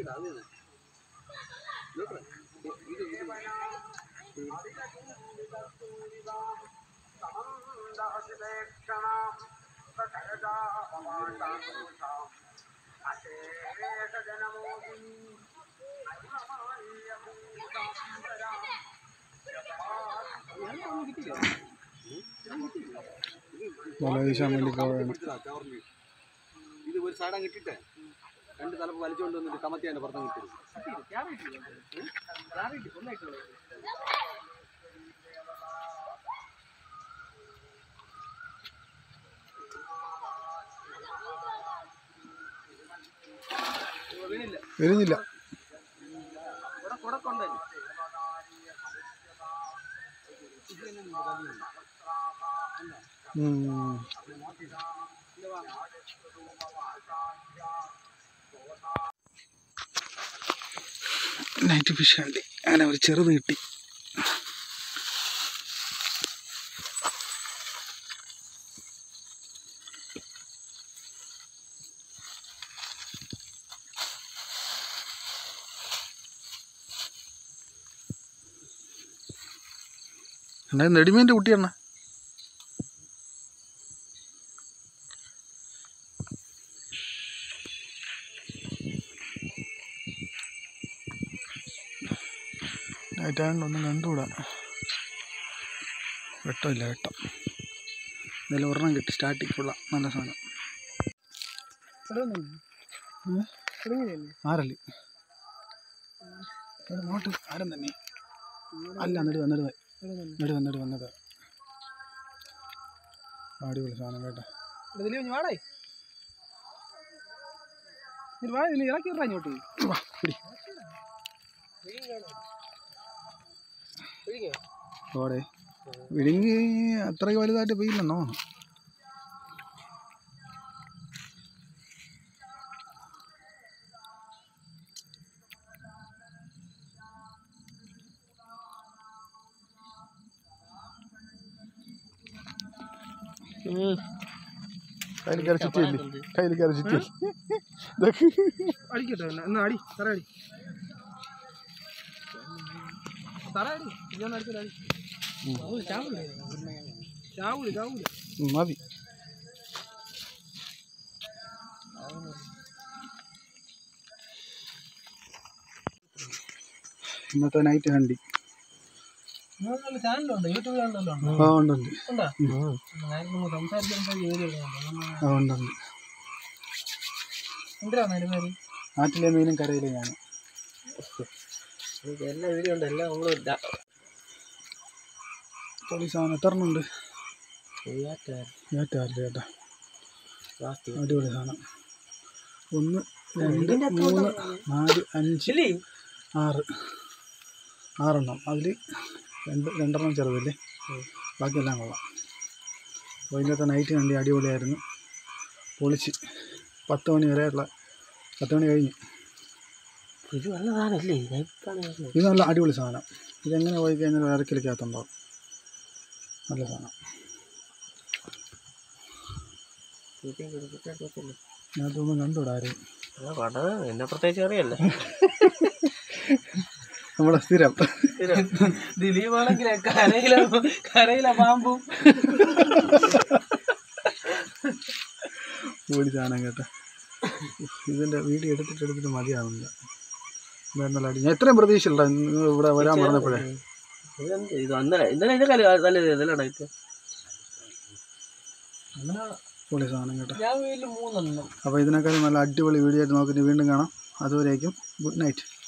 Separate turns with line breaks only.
വല വീശാൻ വേണ്ടി പോവുകയാണ്
ഇത് ഒരു സൈഡ് അങ്ങ് ഇട്ടിട്ടേ രണ്ട് തലപ്പ് വലിച്ചുകൊണ്ട് വന്നിട്ട് കമത്തി അതിന്റെ പുറത്ത് കിട്ടും
വരുന്നില്ല ഉം. നൈറ്റ് ഫിഷ് കണ്ടി അങ്ങനെ ഒരു ചെറുത് കിട്ടി എന്നാ നെടിമീൻ്റെ കുട്ടിയാണ് നൈറ്റായതുകൊണ്ട് ഒന്നും കണ്ടുകൂടാ വെട്ടമില്ല വെട്ടം എന്തായാലും ഒരെണ്ണം കിട്ടി സ്റ്റാർട്ടിങ്ങുള്ള നല്ല സാധനം ആരല്ലേ എടാ നോട്ട് ആരും തന്നെ അല്ല നെടുവ നെടുവ നെടുവ നെടുവ നെടുവ അടിപൊളി സാധനം കേട്ടോ
വാടേ വാ നീ ഇറക്കി വിടാ ഇങ്ങോട്ട്
വാ പിടി ഓടെ വിഴുങ്ങി അത്രയ്ക്ക് വലുതായിട്ട് പെയ്യില്ലെന്നോ കയ്യിൽ കയറി ചുറ്റിയില്ലേ കയ്യിൽ കയറി ചുറ്റി ഇതൊക്കെ
അടിക്കട്ടെ എന്നാ എന്നാ അടി തറ അടി തറ അടി ഇതൊന്നും അടിച്ചില്ല അടി ചാവൂല ചാവൂല ചാവൂല
ഉം, മതി ഇന്നത്തെ നൈറ്റ് ഹണ്ടി
നിങ്ങൾക്ക് ചാനലുണ്ടോ യൂട്യൂബ് ചാനലുണ്ടോ
ആ ഉണ്ട് ഉണ്ട്
ഉണ്ടോ ഞാനിപ്പോൾ സംസാരിക്കുമ്പോൾ വീഡിയോ എടുക്കുന്നുണ്ട്
ആ ഉണ്ട് ഉണ്ട്
എന്തിനാണ് അതിൻ്റെ പേര്
നാട്ടിലെ മീനും കരയിലെ ഞാൻ
എല്ലാ വീഡിയോ ഉണ്ട് എല്ലാം നമ്മൾ
പൊളി സാധനം എത്ര എണ്ണം ഉണ്ട് ഏറ്റാറില്ല ചേട്ടാ അടിപൊളി സാധനം ഒന്ന് രണ്ട് മൂന്ന് നാല് അഞ്ച് ആറ് ആറെണ്ണം അതിൽ രണ്ട് രണ്ടെണ്ണം ചെറുതല്ലേ ബാക്കിയെല്ലാം കൊള്ളാം അപ്പോൾ ഇന്നത്തെ നൈറ്റ് കണ്ടി അടിപൊളിയായിരുന്നു പൊളിച്ച് പത്ത് മണി വരെയുള്ള പത്ത് മണി കഴിഞ്ഞു
ഇത് നല്ലതാണല്ലേ
ഇത് നല്ല അടിപൊളി സാധനം ഇതെങ്ങനെ പോയി കഴിഞ്ഞാൽ അരക്കിലേക്കകത്തുണ്ടാവും നല്ല സാധനം ഞാനതൊന്നും കണ്ടുവിടാ ആരും
എന്നെ പ്രത്യേകിച്ച് അറിയല്ലേ
നമ്മുടെ സ്ഥിരം
ദിലീപ് ആണെങ്കിലേ കരയിലെ കരയിലെ പാമ്പും
ഓടി സാധനം കേട്ടോ ഇതിൻ്റെ വീഡിയോ എടുത്തിട്ട് എടുത്തിട്ട് മതിയാവുന്നില്ല നല്ല അടി ഞാൻ എത്രയും പ്രതീക്ഷയില്ല നിങ്ങൾ ഇവിടെ വരാൻ പറഞ്ഞപ്പോഴേ
ഇതെന്ത് ഇത് ഇന്നലെ ഇന്നലെ ഇതിന്റെ കളി നല്ല ഇതിലാണ് ഇത്
പൊളി സാധനം കേട്ടോ
ഞാൻ വീട്ടിൽ മൂന്നെണ്ണം
അപ്പോൾ ഇതിനേക്കാളും നല്ല അടിപൊളി വീഡിയോ ആയിട്ട് നോക്കിയിട്ട് വീണ്ടും കാണാം അതുവരേക്കും ഗുഡ് നൈറ്റ്